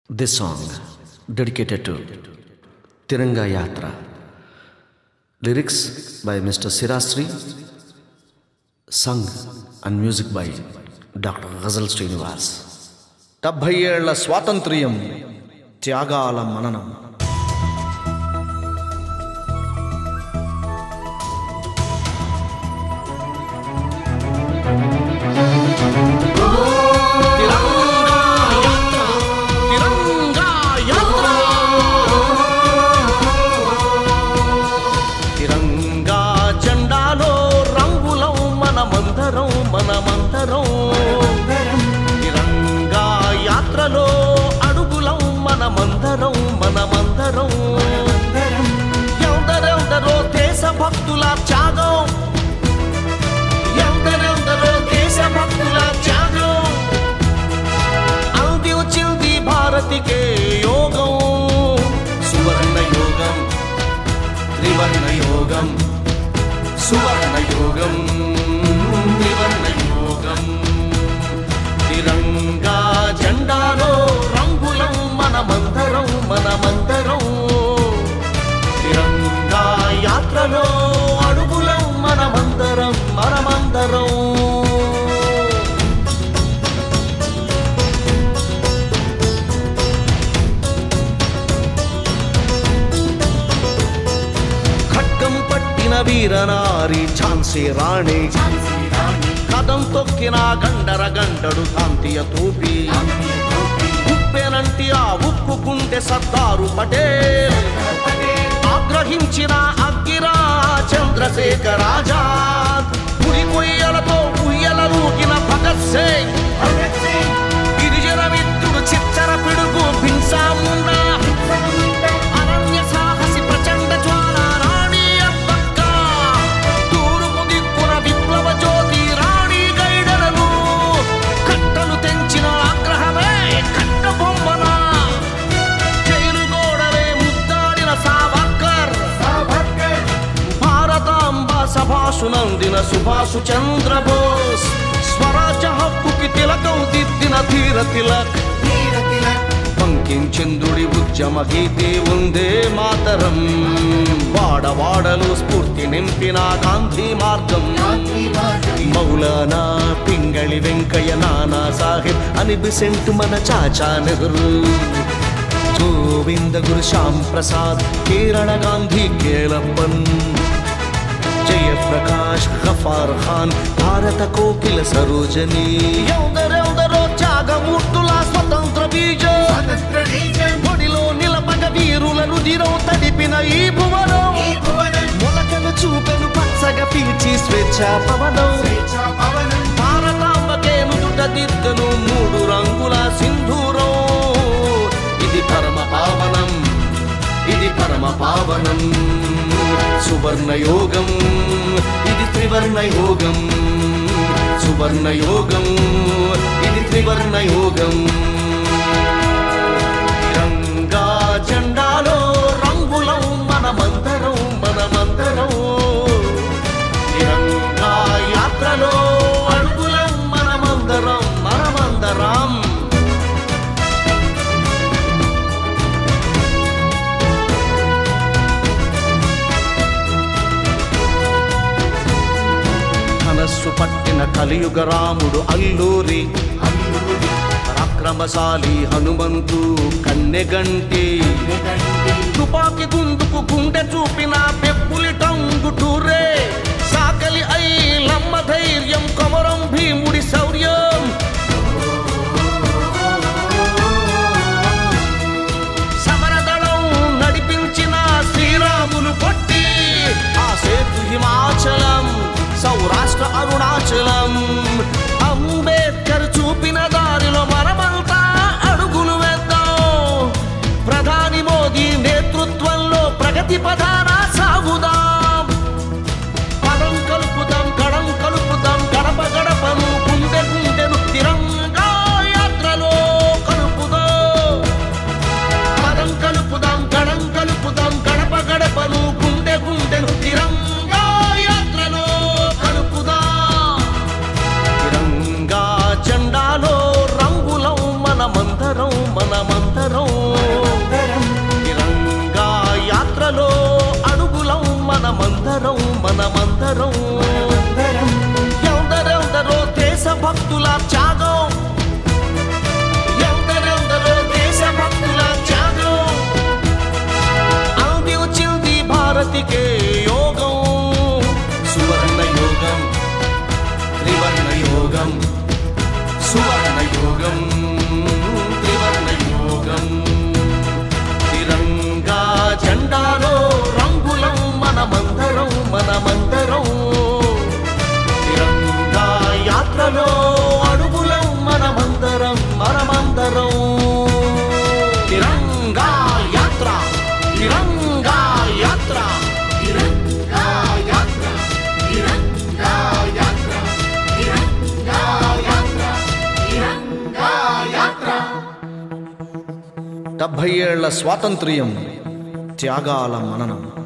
This song dedicated to Tiranga Yatra. Lyrics by Mr. Sirasri, sung and music by Dr. Ghazal Srinivas. డెబ్భై ఏళ్ల స్వాతంత్ర్యం త్యాగాల మననం తిరంగా జెండాలో రంగులం మనమందరం మనమందరం తిరంగా యాత్రలో అడుగులం మనమందరం మనమందరం ఎందరెందరో దేశభక్తుల త్యాగం ఎందరెందరో దేశభక్తుల త్యాగం అందించింది భారతికే యోగం సువర్ణ యోగం త్రివర్ణ యోగం సువర్ణ యోగం త్రివర్ణ యోగం తిరంగా జెండాలో రంగులం మనమందరం మనమందరం తిరంగా యాత్రలో అడుగులం మనమందరం మనమందరం ఖడ్గం పట్టిన వీరనారి ఝాన్సీ రాణి కదం తొక్కిన గండర గండడు కాంతియ తూపి ఉప్పెనంటి ఆ ఉప్పు గుండె సర్దారు పటేల్ ఆగ్రహించిన అగ్గిరా చంద్రశేఖర్ ఆజాద్ పురి కొయ్యలతో ఉయ్యల రూగిన భగత్ సింగ్ గిరిజన మిత్రుడు చిచ్చర పిడుగు భిన్సా మున్నా అరణ్య సాహసి ప్రచండ జ్వాల రాణి అబ్బక్క తూర్పు దిక్కున విప్లవ జ్యోతి రాణి గైడలను కట్టలు తెంచిన ఆగ్రహమే కట్ట బొమ్మన జైలు గోడలే ముద్దాడిన సావర్కర్ భారతాంబ సభాసునందిన సుభాషు చంద్రబోస్ స్వరాజ్య హక్కుకి తిలకం దిద్దిన ధీర తిలక్ పంకించంద్రుడి ఉద్యమ గీతే ఉందే మాతరం వాడవాడలు స్ఫూర్తి నింపిన గాంధీ మార్గం మౌలానా పింగళి వెంకయ్య నానా సాహెబ్ అని బిసెంట్ మన చాచా నెహ్రూ గోవింద గురు శ్యామ్ ప్రసాద్ కేరళ గాంధీ కేలప్పన్ జయప్రకాష్ గఫార్ ఖాన్ భారత కోకిల సరోజని ఎందరెందరో త్యాగమూర్తుల స్వతంత్ర బీజం ఒడిలో నిలబగ వీరుల రుధిరం తడిపిన ఈ భువనం మొలకలు చూపెను పచ్చగా పీల్చి స్వేచ్ఛ పవనం భారతాంబకే నుదుట దిద్దను మూడు రంగుల సింధూరం ఇది పరమ పావనం ఇది పరమ పావనం సువర్ణ యోగం ఇది త్రివర్ణ యోగం సువర్ణ యోగం ఇది త్రివర్ణ యోగం తిరంగా జెండాలో రంగులం మనమందరం మనమందరం తిరంగా యాత్రలో అడుగులం మనమందరం మనమందరం ధనస్సు పట్టిన కలియుగ రాముడు అల్లూరి పరాక్రమశాలి హనుమంతు కన్నెగంటి తుపాకి గుండుకు గుండె చూపిన పెప్పులి టంగుటూరే సాకలి అయి లమ్మ ధైర్యం కొమరం భీముడి శౌర్యం సమరదళం నడిపించిన శ్రీరాములు కొట్టి ఆ సేతు హిమాచలం సౌరాష్ట్ర అరుణాచలం అంబేద్కర్ చూపిన దారిలో మనమంతా అడుగులు వేద్దాం ప్రధాని మోదీ నేతృత్వంలో ప్రగతి పదాన సాగుదాం పదం కలుపుదాం గడం కలుపుదాం గడప గడపను గుండె గుండెను తిరంగా యాత్రలో కలుపుదాం పదం కలుపుదాం గడం కలుపుదాం గడప గడపను గుండె గుండెను తిరంగా యాత్రలో కలుపుదాం తిరంగా జెండాలో రంగులం మనమందరం మనమందరం శాంతికే యోగం సువర్ణ యోగం త్రివర్ణ యోగం సువర్ణ యోగం త్రివర్ణ యోగం తిరంగా జెండాలో రంగులం మనమందరం మనమందరం తిరంగా యాత్రలో అడుగులం మనమందరం మనమందరం తిరంగా యాత్ర తిరంగా యాత్ర తిరంగా యాత్ర తిరంగా యాత్ర తిరంగా యాత్ర తిరంగా యాత్ర డెబ్భై ఏళ్ల స్వాతంత్ర్యం త్యాగాల మననం